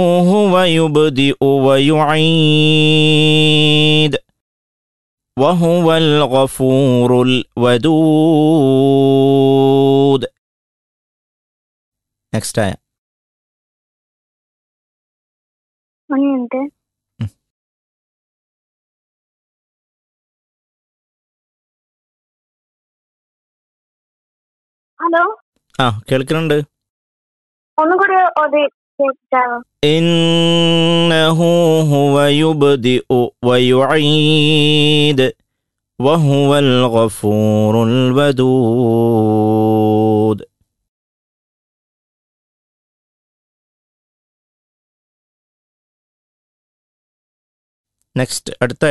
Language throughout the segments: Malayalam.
هو يبدئ ويعيد وهو الغفور الودود നെക്സ്റ്റ് ആയ ഒരു മിനിറ്റ് ഉം. ഹലോ ആ കേൾക്കുന്നുണ്ട് ഒന്നും കൂടി ഓതി കേൾക്കാവോ إنه هو يبدئ ويعيد وهو الغفور الودود നെക്സ്റ്റ് അടുത്ത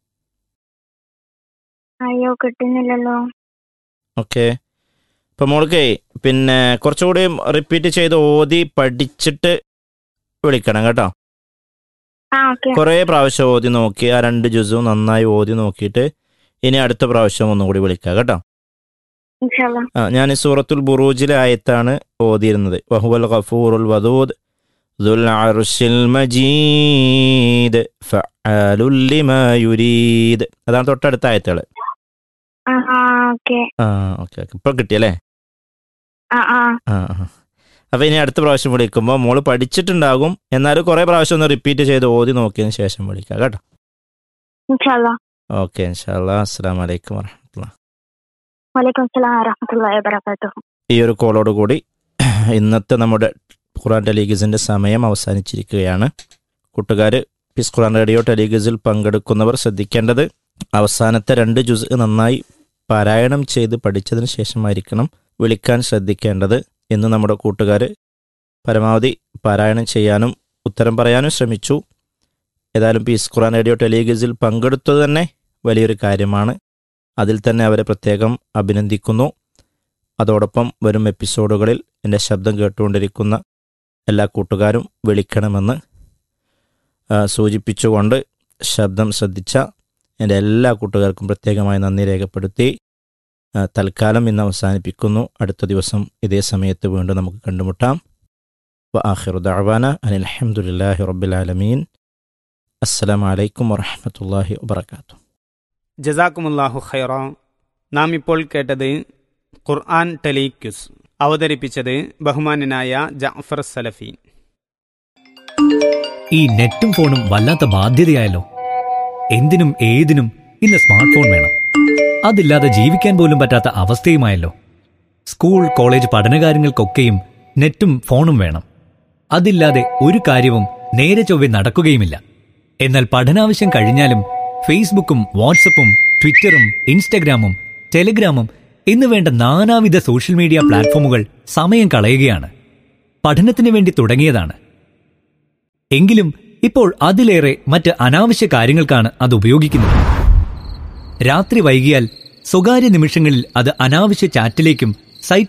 അയ്യോ കിട്ടുന്നില്ലല്ലോ ഓക്കെ ഇപ്പം മോൾക്ക് പിന്നെ കുറച്ചുകൂടി റിപ്പീറ്റ് ചെയ്ത് ഓതി പഠിച്ചിട്ട് വിളിക്കണം കേട്ടോ ആ ഓക്കെ കുറേ പ്രാവശ്യം ഓതി നോക്കി ആ രണ്ട് ജ്യൂസും നന്നായി ഓതി നോക്കിയിട്ട് ഇനി അടുത്ത പ്രാവശ്യം ഒന്നും കൂടി വിളിക്കുക കേട്ടോ ഇൻഷാല്ലാ ആ ഞാൻ ഈ സൂറത്തുൽ ബുറൂജിലെ ആയത്താണ് ഓതിയിരുന്നത് വഹുവൽ ഗഫൂറുൽ വദൂദ് ദുൽ അർശിൽ മജീദ് ഫഅലുൽ ലിമാ യുരീദ് അതാണ് തൊട്ടടുത്ത ആയത്തുകൾ ആ ആ ഓക്കെ ആ ഓക്കെ ഓക്കെ ഇപ്പൊ കിട്ടിയല്ലേ ആ ആ ആ ആ. അപ്പൊ ഇനി അടുത്ത പ്രാവശ്യം വിളിക്കുമ്പോൾ മോള് പഠിച്ചിട്ടുണ്ടാകും എന്നാലും കുറെ പ്രാവശ്യം ഒന്ന് റിപ്പീറ്റ് ചെയ്ത് ഓതി നോക്കിയതിന് ശേഷം വിളിക്കാം കേട്ടോ ഇൻഷാല്ലാ ഓക്കെ ഇൻഷാല്ലാ അസ്സാം വലൈക്കും വറഹമത്തുള്ള വലൈക്കും സലാം വറഹമത്തുള്ളാഹി വബറകാതുഹു ഈ ഒരു കോളോട് കൂടി ഇന്നത്തെ നമ്മുടെ ഖുറാൻ ടെലിഗസിന്റെ സമയം അവസാനിച്ചിരിക്കുകയാണ് കൂട്ടുകാർ പിസ് ഖുറാൻ റേഡിയോ ടെലിഗസിൽ പങ്കെടുക്കുന്നവർ ശ്രദ്ധിക്കേണ്ടത് അവസാനത്തെ രണ്ട് ജുസ് നന്നായി പാരായണം ചെയ്ത് പഠിച്ചതിന് ശേഷമായിരിക്കണം വിളിക്കാൻ ശ്രദ്ധിക്കേണ്ടത് എന്ന് നമ്മുടെ കൂട്ടുകാർ പരമാവധി പാരായണം ചെയ്യാനും ഉത്തരം പറയാനും ശ്രമിച്ചു ഏതായാലും പീസ് ഖുറാൻ റേഡിയോ ടെലിഗസിൽ പങ്കെടുത്തത് തന്നെ വലിയൊരു കാര്യമാണ് അതിൽ തന്നെ അവരെ പ്രത്യേകം അഭിനന്ദിക്കുന്നു അതോടൊപ്പം വരും എപ്പിസോഡുകളിൽ എൻ്റെ ശബ്ദം കേട്ടുകൊണ്ടിരിക്കുന്ന എല്ലാ കൂട്ടുകാരും വിളിക്കണമെന്ന് ആ, സൂചിപ്പിച്ചുകൊണ്ട് ശബ്ദം ശ്രദ്ധിച്ച എൻ്റെ എല്ലാ കൂട്ടുകാർക്കും പ്രത്യേകമായി നന്ദി രേഖപ്പെടുത്തി ആ, തൽക്കാലം ഇന്ന് അവസാനിപ്പിക്കുന്നു അടുത്ത ദിവസം ഇതേ സമയത്ത് വീണ്ടും നമുക്ക് കണ്ടുമുട്ടാം വ ആഖിറു ദഅവാന അനിൽ അൽഹംദുലില്ലാഹി റബ്ബിൽ ആലമീൻ അസ്സലാമു അലൈക്കും വറഹ്മത്തുള്ളാഹി വബറകാതുഹു ജസാക്കുമുല്ലാഹു ഖൈറ നാം ഇപ്പോൾ കേട്ടത് ഖുർആൻ ടെലിക്യുസ് അവതരിപ്പിച്ചത് ബഹുമാനനായ ജാഫർ സലഫി ഈ നെറ്റും ഫോണും വല്ലാത്ത ബാധ്യതയായല്ലോ എന്തിനും ഏതിനും ഇന്ന് സ്മാർട്ട് ഫോൺ വേണം അതില്ലാതെ ജീവിക്കാൻ പോലും പറ്റാത്ത അവസ്ഥയുമായല്ലോ സ്കൂൾ കോളേജ് പഠനകാര്യങ്ങൾക്കൊക്കെയും നെറ്റും ഫോണും വേണം അതില്ലാതെ ഒരു കാര്യവും നേരെ ചൊവ്വെ നടക്കുകയുമില്ല എന്നാൽ പഠനാവശ്യം കഴിഞ്ഞാലും ഫേസ്ബുക്കും വാട്സപ്പും ട്വിറ്ററും ഇൻസ്റ്റഗ്രാമും ടെലിഗ്രാമും എന്ന് വേണ്ട നാനാവിധ സോഷ്യൽ മീഡിയ പ്ലാറ്റ്ഫോമുകൾ സമയം കളയുകയാണ് പഠനത്തിന് വേണ്ടി തുടങ്ങിയതാണ് എങ്കിലും ഇപ്പോൾ അതിലേറെ മറ്റ് അനാവശ്യ കാര്യങ്ങൾക്കാണ് അത് ഉപയോഗിക്കുന്നത് രാത്രി വൈകിയാൽ സ്വകാര്യ നിമിഷങ്ങളിൽ അത് അനാവശ്യ ചാറ്റിലേക്കും സൈറ്റ്